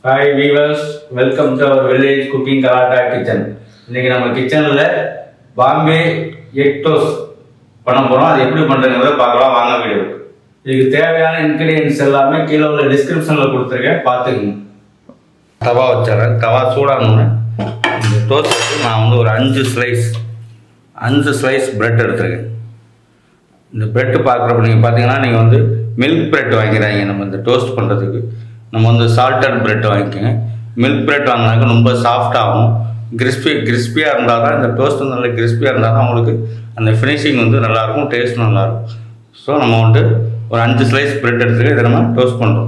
hi viewers welcome to our village cooking Galatta kitchen இன்னைக்கு நம்ம கிச்சனில் பாம்பே எக் டோஸ்ட் பண்ண போகிறோம் அது எப்படி பண்ணுறதுங்கிறத பார்க்கலாம் வாங்க வீடியோ இதுக்கு தேவையான இன்க்ரீடியன்ஸ் எல்லாமே கீழே உள்ள டிஸ்கிரிப்ஷனில் கொடுத்துருக்கேன் பார்த்துக்குங்க தவா வச்சிடறேன் தவா சூடானோன்னு இந்த டோஸ்ட்டுக்கு நான் வந்து ஒரு அஞ்சு ஸ்லைஸ் அஞ்சு ஸ்லைஸ் பிரெட் எடுத்துருக்கேன் இந்த பிரெட் பார்க்குறப்ப நீங்கள் பார்த்தீங்கன்னா நீங்கள் வந்து மில்க் பிரெட் வாங்கிறாங்க நம்ம இந்த டோஸ்ட் பண்ணுறதுக்கு நம்ம வந்து சால்டட் பிரெட் வாங்கிக்கோங்க மில்க் பிரெட் வாங்கினாக்க ரொம்ப சாஃப்டாகும் கிறிஸ்பி கிறிஸ்பியாக இருந்தால் தான் இந்த டோஸ்ட் வந்து நல்ல கிறிஸ்பியாக இருந்தால் தான் உங்களுக்கு அந்த ஃபினிஷிங் வந்து நல்லாயிருக்கும் டேஸ்ட் நல்லாயிருக்கும் ஸோ நம்ம வந்து ஒரு அஞ்சு ஸ்லைஸ் பிரெட் எடுத்துக்க இதை நம்ம டோஸ்ட் பண்ணுறோம்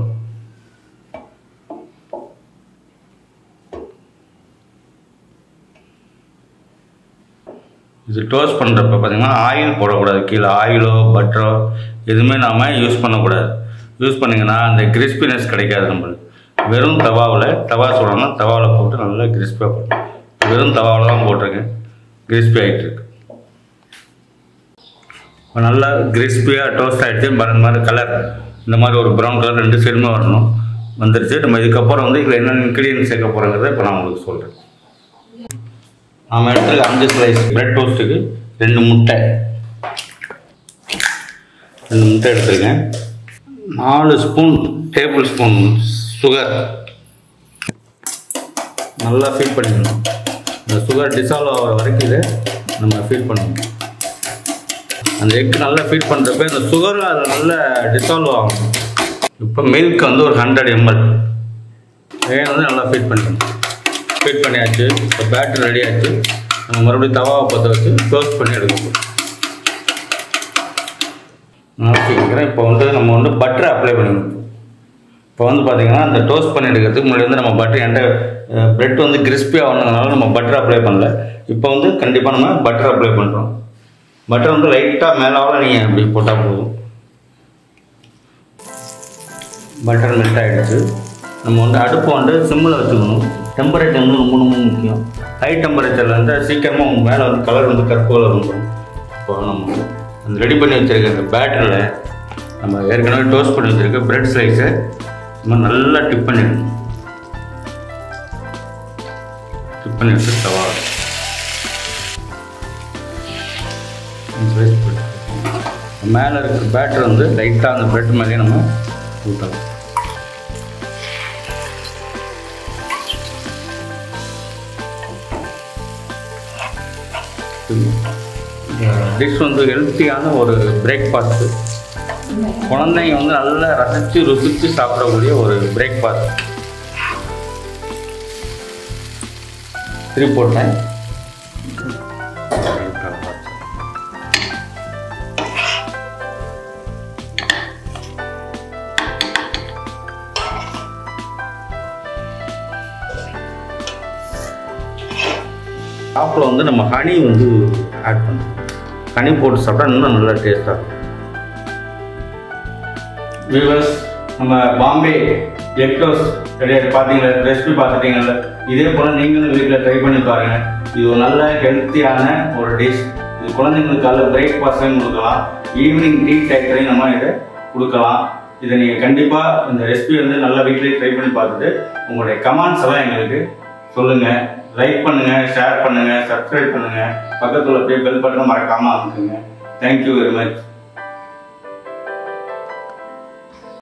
இது டோஸ்ட் பண்ணுறப்ப பார்த்தீங்கன்னா ஆயில் போடக்கூடாது கீழே ஆயிலோ பட்டரோ எதுவுமே நாம் யூஸ் பண்ணக்கூடாது யூஸ் பண்ணிங்கன்னா அந்த கிறிஸ்பினஸ் கிடைக்காது நம்மளுக்கு வெறும் தவாவில் தவா சொல்லணும் தவாவில் போட்டு நல்லா கிறிஸ்பியாக போட்டு வெறும் தவாவில் தான் போட்டிருக்கேன் கிறிஸ்பி ஆகிட்டு இருக்கு இப்போ நல்லா கிறிஸ்பியாக டோஸ்ட் ஆகிடுச்சு இந்த மாதிரி கலர் இந்த மாதிரி ஒரு ப்ரௌன் கலர் ரெண்டு சைடுமே வரணும் வந்துருச்சு நம்ம இதுக்கப்புறம் வந்து இதில் என்னென்ன இன்க்ரீடியன்ஸ் சேர்க்க போகிறோங்கிறத இப்போ நான் உங்களுக்கு சொல்கிறேன் நாம் எடுத்துருக்க அஞ்சு ஸ்லைஸ் பிரெட் டோஸ்ட்டுக்கு ரெண்டு முட்டை ரெண்டு முட்டை எடுத்துருக்கேன் நாலு ஸ்பூன் டேபிள் ஸ்பூன் சுகர் நல்லா ஃபீல் பண்ணிக்கணும் இந்த சுகர் டிசால்வ் ஆகிற வரைக்கும் இதை நம்ம ஃபீல் பண்ணணும் அந்த எக் நல்லா ஃபீல் பண்ணுறப்ப இந்த சுகர் அதில் நல்லா டிசால்வ் ஆகும் இப்போ மில்க் வந்து ஒரு ஹண்ட்ரட் எம்எல் இதை வந்து நல்லா ஃபீட் பண்ணிக்கணும் ஃபீட் பண்ணியாச்சு இப்போ பேட்டர் ரெடி ஆச்சு நம்ம மறுபடியும் தவாவை பற்ற வச்சு டோஸ்ட் பண்ணி எடுக்க போகிறோம் நான் வச்சுக்கிறேன் இப்போ வந்து நம்ம வந்து பட்டரை அப்ளை பண்ணிக்கணும் இப்போ வந்து பார்த்தீங்கன்னா அந்த டோஸ்ட் பண்ணி எடுக்கிறதுக்கு முன்னாடி வந்து நம்ம பட்டர் என்கிட்ட ப்ரெட் வந்து கிறிஸ்பி ஆகணுங்கிறனால நம்ம பட்டர் அப்ளை பண்ணல இப்போ வந்து கண்டிப்பாக நம்ம பட்டர் அப்ளை பண்ணுறோம் பட்டர் வந்து லைட்டாக மேலாவில் நீங்கள் அப்படி போட்டால் போதும் பட்டர் மெல்ட் ஆகிடுச்சு நம்ம வந்து அடுப்பை வந்து சிம்மில் வச்சுக்கணும் டெம்பரேச்சர் வந்து ரொம்ப ரொம்ப முக்கியம் ஹை டெம்பரேச்சரில் வந்து சீக்கிரமாக உங்கள் மேலே வந்து கலர் வந்து கருப்பு கலர் வந்துடும் இப்போ நம்ம அந்த ரெடி பண்ணி வச்சுருக்க அந்த பேட்டரில் நம்ம ஏற்கனவே டோஸ்ட் பண்ணி வச்சுருக்க பிரெட் ஸ்லைஸை நம்ம நல்லா டிப் பண்ணிடணும் டிப் பண்ணி வச்சு தவா ஸ்லைஸ் மேலே இருக்கிற பேட்டர் வந்து லைட்டாக அந்த பிரெட் மேலேயே நம்ம ஊற்றலாம் டிஷ் வந்து ஹெல்த்தியான ஒரு பிரேக்ஃபாஸ்ட்டு குழந்தைங்க வந்து நல்லா ரசித்து ருசித்து சாப்பிடக்கூடிய ஒரு பிரேக்ஃபாஸ்ட் திருப்பி போட்டேன் டாப்பில் வந்து நம்ம ஹனி வந்து ஆட் பண்ணுறோம் ஹனி போட்டு சாப்பிட்டா இன்னும் நல்லா டேஸ்ட்டாக இருக்கும் வியூவர்ஸ் நம்ம பாம்பே எக் டோஸ்ட் கிடையாது பார்த்தீங்களா ரெசிபி பார்த்துட்டீங்கல்ல இதே போல் நீங்களும் வீட்டில் ட்ரை பண்ணி பாருங்கள் இது ஒரு நல்ல ஹெல்த்தியான ஒரு டிஷ் இது குழந்தைங்களுக்கு காலைல பிரேக்ஃபாஸ்ட்லையும் கொடுக்கலாம் ஈவினிங் டீ டைத்துலையும் நம்ம இதை கொடுக்கலாம் இதை நீங்கள் கண்டிப்பாக இந்த ரெசிபி வந்து நல்லா வீட்டிலேயே ட்ரை பண்ணி பார்த்துட்டு உங்களுடைய கமெண்ட்ஸ் எல்லாம் எங்களுக்கு சொல்லுங்கள் லைக் பண்ணுங்கள் ஷேர் பண்ணுங்கள் சப்ஸ்கிரைப் பண்ணுங்கள் பக்கத்தில் போய் பெல் பட்டனை மறக்காமல் அமுக்குங்க தேங்க்யூ வெரி மச்